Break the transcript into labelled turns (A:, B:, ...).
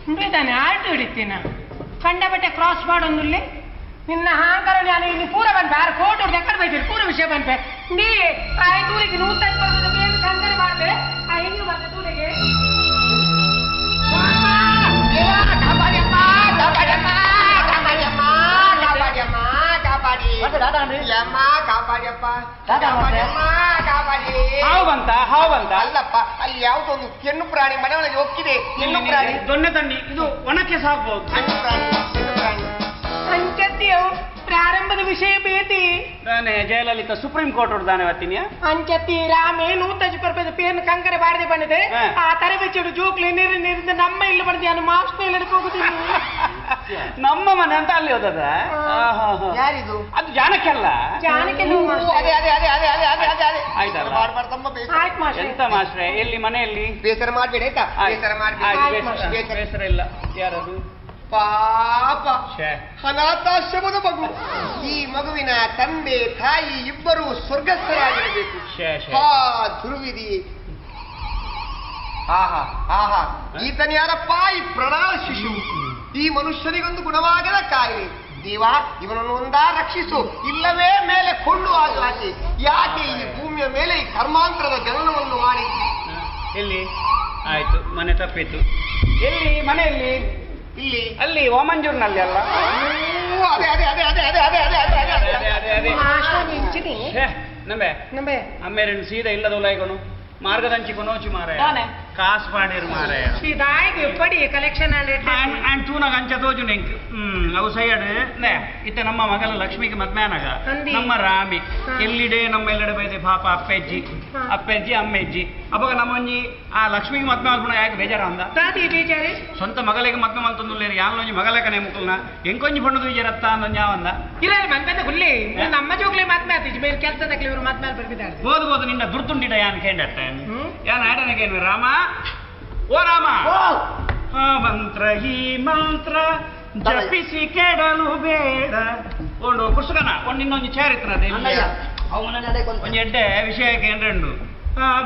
A: ಬೇದಾನೆ ಆಲ್ಟು ಹಿಡಿತೀನ ಕಂಡ ಬಟ್ಟೆ ಕ್ರಾಸ್ ಮಾಡೋದಿಲ್ಲಿ ನಿನ್ನ ಹಾಂಕರ ನಾನು ಇಲ್ಲಿ ಪೂರ ಬಂದ್ಪೆ ಆರು ಫೋಟೋ ಎಕ್ಕಡ ಬೈತೀರಿ ಪೂರ ವಿಷಯ ಬಂದ್ಪೆ ನೀ ಆ ದೂರಿಗೆ ನೂತ ಇಪ್ಪತ್ತು ಬೇಗ ಕಂದರೆ ಮಾಡ್ದೆ ಆ ಹೆಂಗೆ ಬರ್ತೆ ದೂರಿಗೆ
B: ಹಾವು ಬಂತ ಹಾವು ಬಂತ
C: ಅಲ್ಲಪ್ಪ ಅಲ್ಲಿ ಯಾವುದೋ ಒಂದು ಹೆಣ್ಣು ಪ್ರಾಣಿ ಮನೆಯೊಳಗೆ ಹೋಗ್ತಿದೆ ಹೆಣ್ಣು ಪ್ರಾಣಿ
B: ದೊಣ್ಣೆ ತಣ್ಣಿ ಇದು ಒಣಕ್ಕೆ ಸಾಕ್ಬಹುದು
C: ಹೆಣ್ಣು ಪ್ರಾಣಿ ಹೆಣ್ಣು ಪ್ರಾಣಿ
A: ಅಂಚತ್ಯವು ಪ್ರಾರಂಭದ ವಿಷಯ ಬೇತಿ
B: ನಾನೇ ಜಯಲಲಿತಾ ಸುಪ್ರೀಂ ಕೋರ್ಟ್ ಹೊಡ್ದಾನೆ ಅವತ್ತಿನ
A: ಅಂಚತ್ತಿ ರಾಮೇ ನೂತಜಿ ಪರ್ಪದ ಪೇನ್ ಕಂಕರೆ ಬಾಡದೆ ಬಂದಿದೆ
B: ಹಾ.
A: ಆ ತರ ಬೆಚ್ಚಿಡು ಜೋಕ್ಲಿ ನೀರು ನೀರಿಂದ ನಮ್ಮ ಇಲ್ಲಿ ಬಂದು ನಾನು ಮಾಸ್ಟರ್ ಇಲ್ಲಿ ಹೋಗುದಿಲ್ಲ
B: ನಮ್ಮ ಮನೆ ಅಂತ ಅಲ್ಲಿ ಹೋದದ
C: ಯಾರಿದು
B: ಅದು ಜಾನಕ್ಕೆಲ್ಲ
A: ಜಾನಕ್ಕೆ
C: ಓ, ಅದೇ ಅದೇ ಅದೇ ಅದೇ ಅದೇ ಅದೇ ಅದೇ ಅದೇ
B: ಆಯ್ತಲ್ಲ?
C: ಮಾಡ್ಬಾರ್ದಮ್ಮ ಬೇಸರ
A: ಆಯ್ತು ಮಾಸ್ಟರ್
B: ಎಂತ ಮಾಸ್ಟ್ರೆ ಎಲ್ಲಿ ಮನೆಯಲ್ಲಿ
C: ಬೇಸರ ಮಾಡ್ಬೇಡ ಆಯ್ತಾ
B: ಆಯ್ತು.
C: ಬೇಸರ ಮಾಡ್ಬೇಡ
B: ಆಯ್ತು,
A: ಆಯ್ತು,
B: ಬೇಸರ-
C: ಬೇಸರ.
B: ಬೇಸರ ಇಲ್ಲ ಯಾರದು
C: ಪಾಪ
B: ಛೇ.
C: ಅನಾಥಾಶ್ರಮದ ಮಗು ಈ ಮಗುವಿನ ತಂದೆ ತಾಯಿ ಇಬ್ಬರು ಸ್ವರ್ಗಸ್ಥರಾಗಿರಬೇಕು
B: ಛೇ, ಛೇ.
C: ಹಾ ದುರ್ವಿಧಿ ಆಹಾ ಆಹಾ ಈತನ ಯಾರಪ್ಪ ಈ ಪ್ರಣಾಳ ಶಿಶು ಈ ಮನುಷ್ಯನಿಗೊಂದು ಗುಣವಾಗದ ಕಾಯಿಲೆ ದೇವ ಇವನನ್ನು ಒಂದಾ ರಕ್ಷಿಸು ಇಲ್ಲವೇ ಮೇಲೆ ಕೊಂಡು ಹಾಕಿ ಯಾಕೆ ಈ ಭೂಮಿಯ ಮೇಲೆ ಈ ಕರ್ಮಾಂತರದ ಜನನವನ್ನು ಮಾಡಿ
B: ಎಲ್ಲಿ ಆಯ್ತು ಮನೆ ತಪ್ಪಿತ್ತು ಎಲ್ಲಿ ಮನೆಯಲ್ಲಿ
C: ಇಲ್ಲಿ
B: ಅಲ್ಲಿ ಓಮಂಜೂರ್ನಲ್ಲಿ ಅಲ್ಲ
C: ಓ, ಅದೇ ಅದೇ ಅದೇ ಅದೇ ಅದೇ ಅದೇ ಅದೇ ಅದೇ ಅದೇ
B: ಅದೇ ಅದೇ ಅದೇ
A: ಮಾಸ್ಟರ್ ನಿಂಚಿನಿ
B: ಛೇ, ನಂಬೆ
A: ನಂಬೆ
B: ಅಮ್ಮೇರನ್ನು ಸೀದಾ ಇಲ್ಲದ ಉಲಾಯ್ಕೊನು ಮಾರ್ಗದಂಚಿ ಕೊನೋಚಿ ಮಾರಾಯ
A: ತಾನೆ?
B: ಕಾಸು ಪಾಡಿರು ಮಾರಾಯ
A: ಇದಾಗಿ ಪಡಿ ಕಲೆಕ್ಷನ್
B: ಆ್ಯಂಡ್ ಆ್ಯಂಡ್ ತೂನಾಗ ಅಂಚ ತೋಜು ನೆಂಕ್ ಹ್ಮ್ ಅವು ಸೈಡ್ ನೇ ಇತ್ತ ನಮ್ಮ ಮಗಲ ಲಕ್ಷ್ಮಿಗೆ ಮದ್ಮ್ಯಾನಾಗ
A: ಅಂದಿ.
B: ನಮ್ಮ ರಾಮಿ
A: ಹಾ.
B: ಎಲ್ಲಿಡೆ ನಮ್ಮ ಎಲ್ಲೆಡೆ ಬೈದೆ ಪಾಪ ಅಪ್ಪೆಜ್ಜಿ
A: ಹಾ.
B: ಅಪ್ಪೆಜ್ಜಿ ಅಮ್ಮೆಜ್ಜಿ ಅವಾಗ ನಮ್ಮ ಒಂಜಿ ಆ ಲಕ್ಷ್ಮಿಗೆ ಮದ್ಮೆ ಮಲ್ಪುಣ ಯಾಕೆ ಬೇಜಾರ ಅಂದ
A: ದಾದಿ ಬೇಜಾರಿ
B: ಸ್ವಂತ ಮಗಳಿಗೆ ಮದ್ಮೆ ಮಲ್ತಂದುಲ್ಲೇರು ಯಾನ್ಲೊಂಜಿ ಮಗಲಕನೆ ಮುಕ್ಕಲ್ನ ಎಂಕೊಂಜಿ ಬಣ್ಣದು ವಿಜಯರತ್ತ ಅಂದ ಯಾವಂದ
A: ಇಲ್ಲ ಮನ್ಪೆದ ಹುಲ್ಲಿ ನಮ್ಮ ಜೋಗ್ಲಿ ಮಾತ್ಮೆ ಆತಿಜ್ ಬೇರೆ ಕೆಲಸದಾಗ್ಲಿ ಇವರು ಮಾತ್ಮೇಲೆ ಬರ್ಬಿದ್ದಾರೆ
B: ಬೋದು ಬೋದು ನಿನ್ನ ದುರ್ತುಂಡಿಡ ಯಾನ್ ಕೇಂಡತ್ತೆ
A: ಹ್ಮ್.
B: ಯಾನ್ ಆಡನಗೇನು ರಾಮ ಓ ರಾಮ ಆ ಮಂತ್ರ ಈ ಮಂತ್ರ ಜಪಿಸಿ ಕೆಡಲು ಬೇಡ ಒಂದು ಪುಸ್ತಕನ ಒಂದು ಇನ್ನೊಂದು ಚಾರಿತ್ರ ಒಂಜಿ ಎಡ್ಡೆ ವಿಷಯ ಕೇಂದ್ರಂಡು ಆ